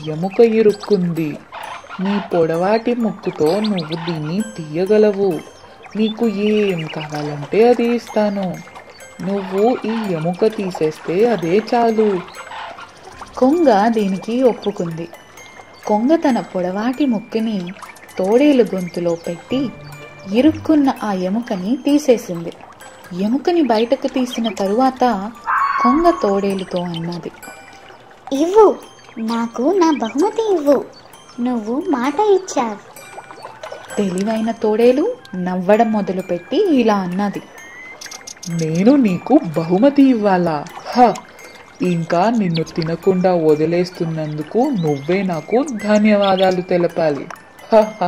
ఎముక ఇరుక్కుంది నీ పొడవాటి ముక్కుతో నువ్వు దీన్ని తీయగలవు నీకు ఏం కావాలంటే అది ఇస్తాను నువ్వు ఈ ఎముక తీసేస్తే అదే చాలు కొంగ దీనికి ఒప్పుకుంది కొంగ తన పొడవాటి ముక్కుని తోడేలు గొంతులో పెట్టి ఇరుక్కున్న ఆ ఎముకని తీసేసింది ఎముకని బయటకు తీసిన తరువాత కొంగ తోడేలుతో అన్నది ఇవ్వు నాకు నా బహుమతి ఇవ్వు నువ్వు మాట ఇచ్చావు తెలివైన తోడేలు నవ్వడం మొదలుపెట్టి ఇలా అన్నది నేను నీకు బహుమతి ఇవ్వాలా హ ఇంకా నిన్ను తినకుండా వదిలేస్తున్నందుకు నువ్వే నాకు ధన్యవాదాలు తెలపాలి హ హ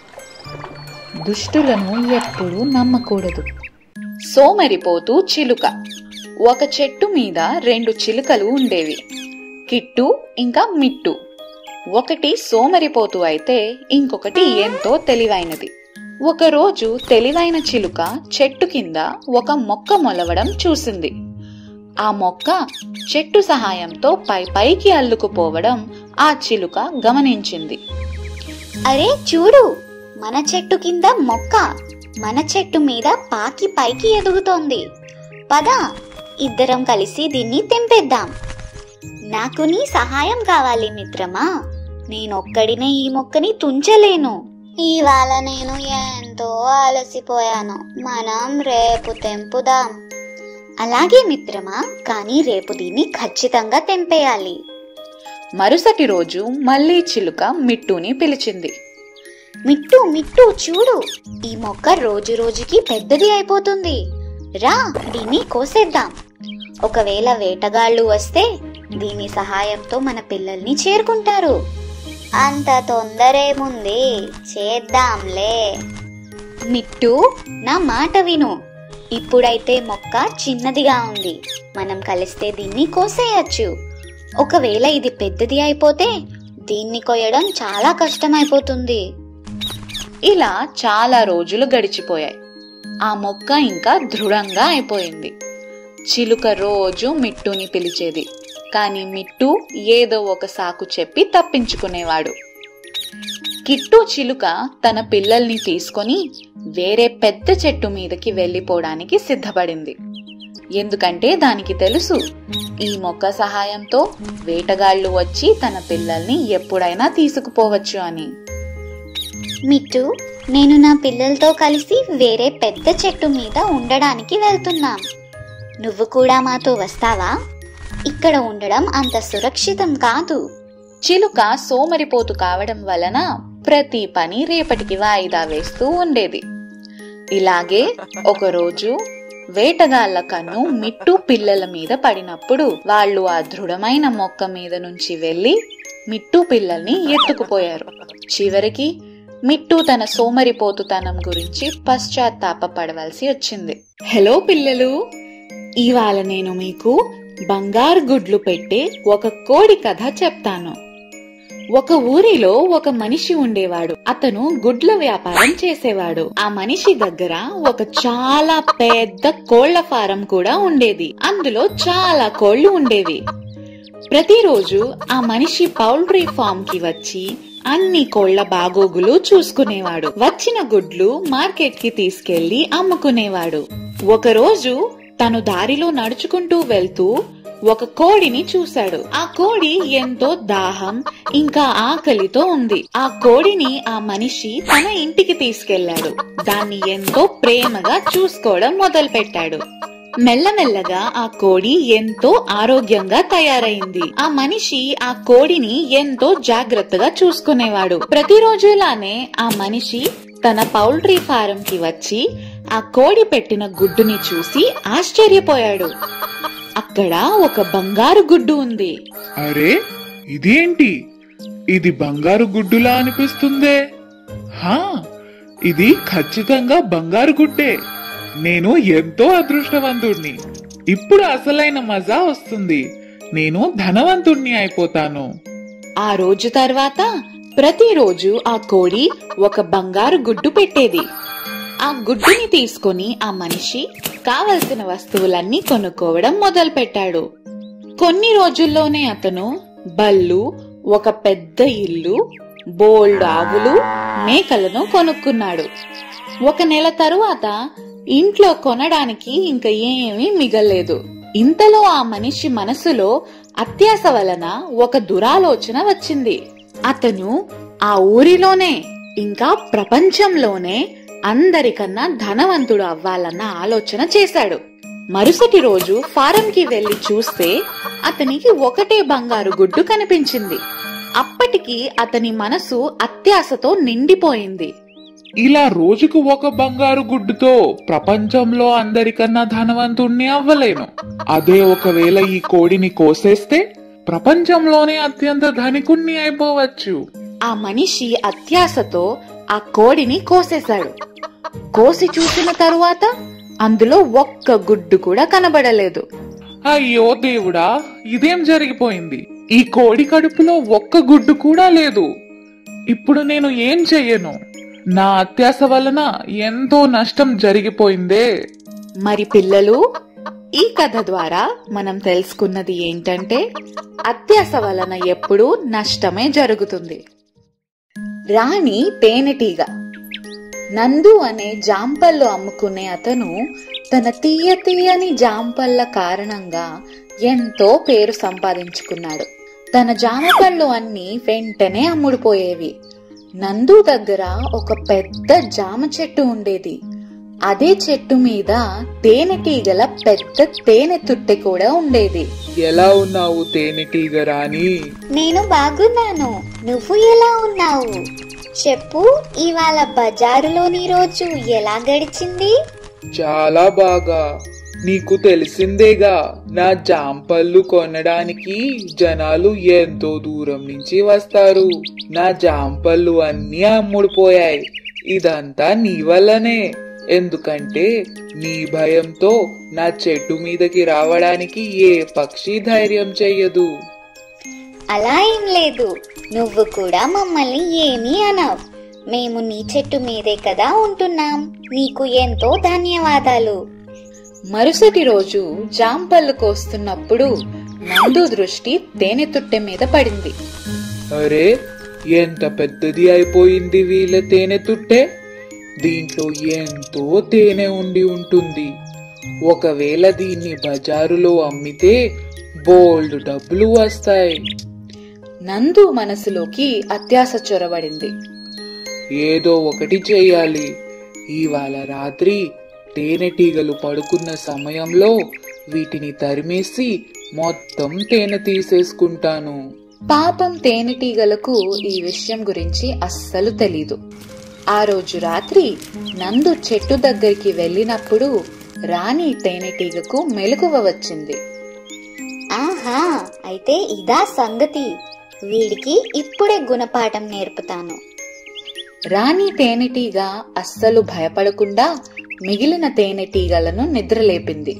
దుష్టులను ఎప్పుడూ నమ్మకూడదు సోమరిపోతూ చిలుక ఒక చెట్టు మీద రెండు చిలుకలు ఉండేవి కిట్టు ఇంకా మిట్టు ఒకటి సోమరిపోతు అయితే ఇంకొకటి ఎంతో తెలివైనది ఒకరోజు తెలివైన చిలుక చెట్టు కింద ఒక మొక్క మొలవడం చూసింది ఆ మొక్క చెట్టు సహాయంతో పై పైకి అల్లుకుపోవడం ఆ చిలుక గమనించింది అరే చూడు మన చెట్టు కింద మొక్క మన చెట్టు మీద పాకి పైకి ఎదుగుతోంది పద ఇద్దరం కలిసి దీన్ని తెంపేద్దాం నాకు నీ సహాయం కావాలి మిత్రమా నేనొక్కడినే ఈ మొక్కని తుంచలేను ఇవాళ నేను ఎంతో అలసిపోయాను మనం రేపు తెంపుదాం అలాగే మిత్రమా కానీ రేపు దీన్ని ఖచ్చితంగా తెంపేయాలి మరుసటి రోజు మళ్ళీ చిలుక మిట్టుని పిలిచింది మిట్టు మిట్టు చూడు ఈ మొక్క రోజు రోజుకి పెద్దది అయిపోతుంది రా దీన్ని కోసేద్దాం ఒకవేళ వేటగాళ్ళు వస్తే దీని సహాయంతో మన పిల్లల్ని చేరుకుంటారు అంత తొందరేముంది చేద్దాంలే మిట్టు నా మాట విను ఇప్పుడైతే మొక్క చిన్నదిగా ఉంది మనం కలిస్తే దీన్ని కోసేయచ్చు ఒకవేళ ఇది పెద్దది అయిపోతే దీన్ని కొయ్యడం చాలా కష్టమైపోతుంది ఇలా చాలా రోజులు గడిచిపోయాయి ఆ మొక్క ఇంకా దృఢంగా అయిపోయింది చిలుక రోజు మిట్టుని పిలిచేది కానీ మిట్టు ఏదో ఒక సాకు చెప్పి తప్పించుకునేవాడు కిట్టు చిలుక తన పిల్లల్ని తీసుకొని వేరే పెద్ద చెట్టు మీదకి వెళ్ళిపోవడానికి సిద్ధపడింది ఎందుకంటే దానికి తెలుసు ఈ మొక్క సహాయంతో వేటగాళ్ళు వచ్చి తన పిల్లల్ని ఎప్పుడైనా తీసుకుపోవచ్చు అని మిట్టు నేను నా పిల్లలతో కలిసి వేరే పెద్ద చెట్టు మీద ఉండడానికి వెళ్తున్నాం నువ్వు కూడా మాతో వస్తావా ఇక్కడ ఉండడం అంత సురక్షితం కాదు చిలుక సోమరిపోతు కావడం వలన ప్రతి పని రేపటికి వాయిదా వేస్తూ ఉండేది ఇలాగే ఒకరోజు వేటగాళ్ల కన్ను మిట్టు పిల్లల మీద పడినప్పుడు వాళ్ళు ఆ దృఢమైన మొక్క మీద నుంచి వెళ్లి మిట్టు పిల్లల్ని ఎత్తుకుపోయారు చివరికి మిట్టు తన సోమరిపోతుతనం గురించి పశ్చాత్తాప పడవలసి వచ్చింది హలో పిల్లలు ఇవాళ నేను మీకు బంగారు గుడ్లు పెట్టే ఒక కోడి కథ చెప్తాను ఒక ఊరిలో ఒక మనిషి ఉండేవాడు అతను గుడ్ల వ్యాపారం చేసేవాడు ఆ మనిషి దగ్గర ఒక చాలా పెద్ద కోళ్ల ఫారం కూడా ఉండేది అందులో చాలా కోళ్లు ఉండేవి ప్రతిరోజు ఆ మనిషి పౌల్ట్రీ ఫామ్ కి వచ్చి అన్ని కోళ్ల బాగోగులు చూసుకునేవాడు వచ్చిన గుడ్లు మార్కెట్ కి తీసుకెళ్లి అమ్ముకునేవాడు ఒకరోజు తను దారిలో నడుచుకుంటూ వెళ్తూ ఒక కోడిని చూశాడు ఆ కోడి ఎంతో దాహం ఇంకా ఆకలితో ఉంది ఆ కోడిని ఆ మనిషి తన ఇంటికి తీసుకెళ్లాడు దాన్ని ఎంతో ప్రేమగా చూసుకోవడం మొదలు పెట్టాడు మెల్లమెల్లగా ఆ కోడి ఎంతో ఆరోగ్యంగా తయారైంది ఆ మనిషి ఆ కోడిని ఎంతో జాగ్రత్తగా చూసుకునేవాడు ప్రతిరోజులానే ఆ మనిషి తన పౌల్ట్రీ ఫారం కి వచ్చి ఆ కోడి పెట్టిన గుడ్డుని చూసి ఆశ్చర్యపోయాడు అక్కడ ఒక బంగారు గుడ్డు ఉంది అరే ఇదేంటి ఇది బంగారు గుడ్డులా అనిపిస్తుందే హా ఇది ఖచ్చితంగా బంగారు గుడ్డే నేను ఎంతో అదృష్టవంతుణ్ణి ఇప్పుడు అసలైన మజా వస్తుంది నేను ధనవంతుణ్ణి అయిపోతాను ఆ రోజు తర్వాత ప్రతిరోజు ఆ కోడి ఒక బంగారు గుడ్డు పెట్టేది ఆ గుడ్డుని తీసుకొని ఆ మనిషి కావలసిన వస్తువులన్నీ కొనుక్కోవడం మొదలు పెట్టాడు కొన్ని రోజుల్లోనే అతను బళ్ళు ఒక పెద్ద ఇల్లు బోల్డ్ ఆవులు మేకలను కొనుక్కున్నాడు ఒక నెల తరువాత ఇంట్లో కొనడానికి ఇంకా ఏమీ మిగల్లేదు ఇంతలో ఆ మనిషి మనసులో అత్యాస వలన ఒక దురాలోచన వచ్చింది అతను ఆ ఊరిలోనే ఇంకా ప్రపంచంలోనే అందరికన్నా ధనవంతుడు అవ్వాలన్న ఆలోచన చేశాడు మరుసటి రోజు ఫారంకి వెళ్లి చూస్తే అతనికి ఒకటే బంగారు గుడ్డు కనిపించింది అప్పటికి అతని మనసు అత్యాశతో నిండిపోయింది ఇలా రోజుకు ఒక బంగారు గుడ్డుతో ప్రపంచంలో అందరికన్నా ధనవంతుణ్ణి అవ్వలేను అదే ఒకవేళ ఈ కోడిని కోసేస్తే ప్రపంచంలోనే అత్యంత ధనికుణ్ణి అయిపోవచ్చు ఆ మనిషి అత్యాశతో ఆ కోడిని కోసేశాడు కోసి చూసిన తరువాత అందులో ఒక్క గుడ్డు కూడా కనబడలేదు అయ్యో దేవుడా ఇదేం జరిగిపోయింది ఈ కోడి కడుపులో ఒక్క గుడ్డు కూడా లేదు ఇప్పుడు నేను ఏం చెయ్యను నా అత్యాస వలన ఎంతో నష్టం జరిగిపోయిందే మరి పిల్లలు ఈ కథ ద్వారా మనం తెలుసుకున్నది ఏంటంటే అత్యాస వలన ఎప్పుడూ నష్టమే జరుగుతుంది రాణి తేనెటీగ నందు అనే జాంపళ్ళు అమ్ముకునే అతను తన తీయ తీయని జాంపళ్ళ కారణంగా ఎంతో పేరు సంపాదించుకున్నాడు తన జామపళ్ళు అన్ని వెంటనే అమ్ముడుపోయేవి నందు దగ్గర ఒక పెద్ద జామ చెట్టు ఉండేది అదే చెట్టు మీద తేనెటీగల పెద్ద తేనె తుట్టె కూడా ఉండేది ఎలా ఉన్నావు తేనెటీగ రాణి నేను బాగున్నాను నువ్వు ఎలా ఉన్నావు చెప్పు ఇవాళ బజారులోని రోజు ఎలా గడిచింది చాలా బాగా నీకు తెలిసిందేగా నా జాంపళ్ళు కొనడానికి జనాలు ఎంతో దూరం నుంచి వస్తారు నా జాంపళ్ళు అన్నీ అమ్ముడుపోయాయి ఇదంతా నీ వల్లనే ఎందుకంటే నీ భయంతో నా చెట్టు మీదకి రావడానికి ఏ పక్షి ధైర్యం చెయ్యదు అలా ఏం లేదు నువ్వు కూడా మమ్మల్ని ఏమీ అనవు మేము నీ చెట్టు మీదే కదా ఉంటున్నాం నీకు ఎంతో ధన్యవాదాలు మరుసటి రోజు జాంపళ్ళు కోస్తున్నప్పుడు నందు దృష్టి తేనె తుట్టె మీద పడింది అరే ఎంత పెద్దది అయిపోయింది వీళ్ళ తేనె తుట్టే దీంట్లో ఎంతో తేనె ఉండి ఉంటుంది ఒకవేళ దీన్ని బజారులో అమ్మితే బోల్డ్ డబ్బులు వస్తాయి నందు మనసులోకి అత్యాశ చొరబడింది ఏదో ఒకటి చేయాలి ఇవాళ రాత్రి తేనెటీగలు పడుకున్న సమయంలో వీటిని తరిమేసి మొత్తం తేనె తీసేసుకుంటాను పాపం తేనెటీగలకు ఈ విషయం గురించి అస్సలు తెలీదు ఆ రోజు రాత్రి నందు చెట్టు దగ్గరికి వెళ్ళినప్పుడు రాణి తేనెటీగకు మెలకువ వచ్చింది ఆహా అయితే ఇదా సంగతి వీడికి ఇప్పుడే గుణపాఠం నేర్పుతాను రాణి తేనెటీగ అస్సలు భయపడకుండా మిగిలిన తేనెటీగలను నిద్రలేపింది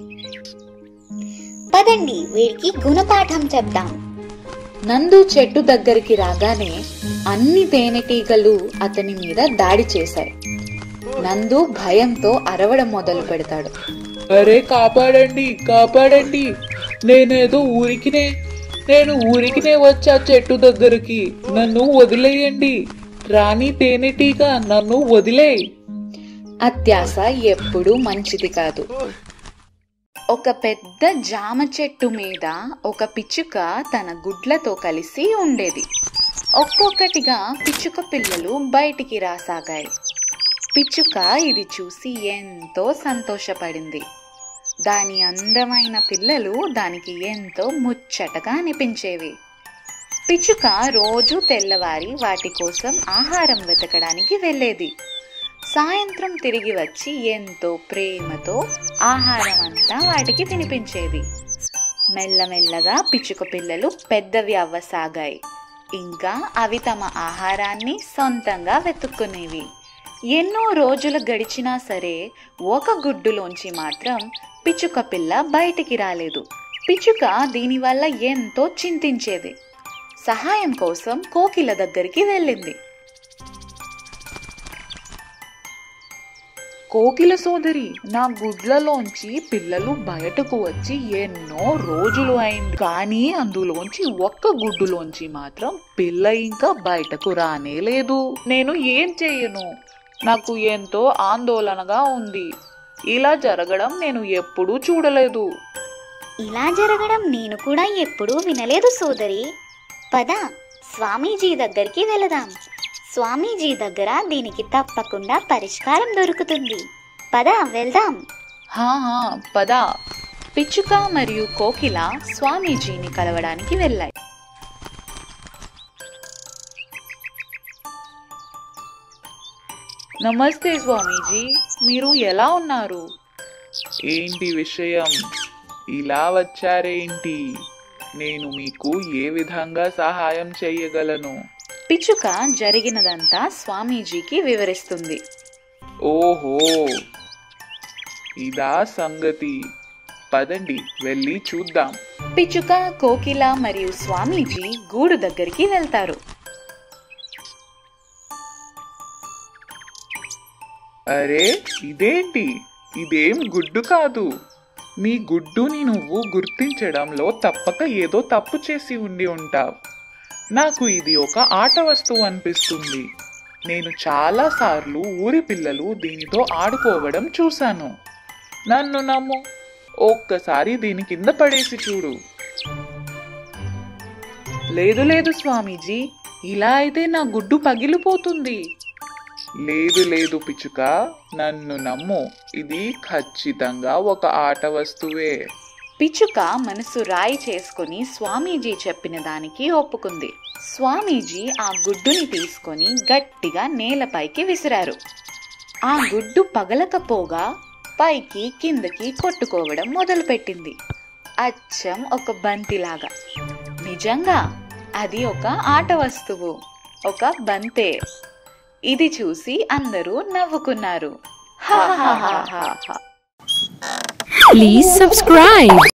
పదండి వీడికి గుణపాఠం చెప్దాం నందు చెట్టు దగ్గరికి రాగానే అన్ని తేనెటీగలు అతని మీద దాడి చేశాయి నందు భయంతో అరవడం మొదలు పెడతాడు అరే కాపాడండి కాపాడండి నేనేదో ఊరికినే నేను ఊరికినే వచ్చా చెట్టు దగ్గరికి నన్ను వదిలేయండి రాణి తేనెటీగ నన్ను వదిలేయ్ అత్యాశ ఎప్పుడూ మంచిది కాదు ఒక పెద్ద జామ చెట్టు మీద ఒక పిచ్చుక తన గుడ్లతో కలిసి ఉండేది ఒక్కొక్కటిగా పిచ్చుక పిల్లలు బయటికి రాసాగాయి పిచ్చుక ఇది చూసి ఎంతో సంతోషపడింది దాని అందమైన పిల్లలు దానికి ఎంతో ముచ్చటగా అనిపించేవి పిచ్చుక రోజు తెల్లవారి వాటి కోసం ఆహారం వెతకడానికి వెళ్ళేది సాయంత్రం తిరిగి వచ్చి ఎంతో ప్రేమతో ఆహారం అంతా వాటికి తినిపించేది మెల్లమెల్లగా పిచ్చుక పిల్లలు పెద్దవి అవ్వసాగాయి ఇంకా అవి తమ ఆహారాన్ని సొంతంగా వెతుక్కునేవి ఎన్నో రోజులు గడిచినా సరే ఒక గుడ్డులోంచి మాత్రం పిచ్చుక పిల్ల బయటికి రాలేదు పిచ్చుక దీనివల్ల ఎంతో చింతించేది సహాయం కోసం కోకిల దగ్గరికి వెళ్ళింది కోకిల సోదరి నా గుడ్లలోంచి పిల్లలు బయటకు వచ్చి ఎన్నో రోజులు అయింది కానీ అందులోంచి ఒక్క గుడ్డులోంచి మాత్రం పిల్ల ఇంకా బయటకు రానే లేదు నేను ఏం చెయ్యను నాకు ఎంతో ఆందోళనగా ఉంది ఇలా జరగడం నేను ఎప్పుడూ చూడలేదు ఇలా జరగడం నేను కూడా ఎప్పుడూ వినలేదు సోదరి పద స్వామీజీ దగ్గరికి వెళదాం స్వామీజీ దగ్గర దీనికి తప్పకుండా పరిష్కారం దొరుకుతుంది పద వెళ్దాం హా హా, పద పిచ్చుక మరియు కోకిల స్వామీజీని కలవడానికి వెళ్ళాయి నమస్తే స్వామీజీ మీరు ఎలా ఉన్నారు ఏంటి విషయం ఇలా వచ్చారేంటి నేను మీకు ఏ విధంగా సహాయం చేయగలను పిచ్చుక జరిగినదంతా స్వామీజీకి వివరిస్తుంది ఓహో ఇదా సంగతి పదండి వెళ్ళి చూద్దాం పిచ్చుక కోకిల మరియు స్వామీజీ గూడు దగ్గరికి వెళ్తారు అరే ఇదేంటి ఇదేం గుడ్డు కాదు నీ గుడ్డుని నువ్వు గుర్తించడంలో తప్పక ఏదో తప్పు చేసి ఉండి ఉంటావు నాకు ఇది ఒక ఆట వస్తువు అనిపిస్తుంది నేను చాలా సార్లు ఊరి పిల్లలు దీనితో ఆడుకోవడం చూశాను నన్ను నమ్ము ఒక్కసారి దీని కింద పడేసి చూడు లేదు లేదు స్వామీజీ ఇలా అయితే నా గుడ్డు పగిలిపోతుంది లేదు లేదు పిచ్చుక నన్ను నమ్ము ఇది ఖచ్చితంగా ఒక ఆట వస్తువే పిచ్చుక మనసు రాయి చేసుకుని స్వామీజీ చెప్పిన దానికి ఒప్పుకుంది స్వామీజీ ఆ గుడ్డుని తీసుకొని గట్టిగా నేలపైకి విసిరారు ఆ గుడ్డు పగలకపోగా పైకి కిందకి కొట్టుకోవడం మొదలుపెట్టింది అచ్చం ఒక బంతిలాగా నిజంగా అది ఒక ఆట వస్తువు ఒక బంతే ఇది చూసి అందరూ నవ్వుకున్నారు హా హా హా హా హా Please subscribe.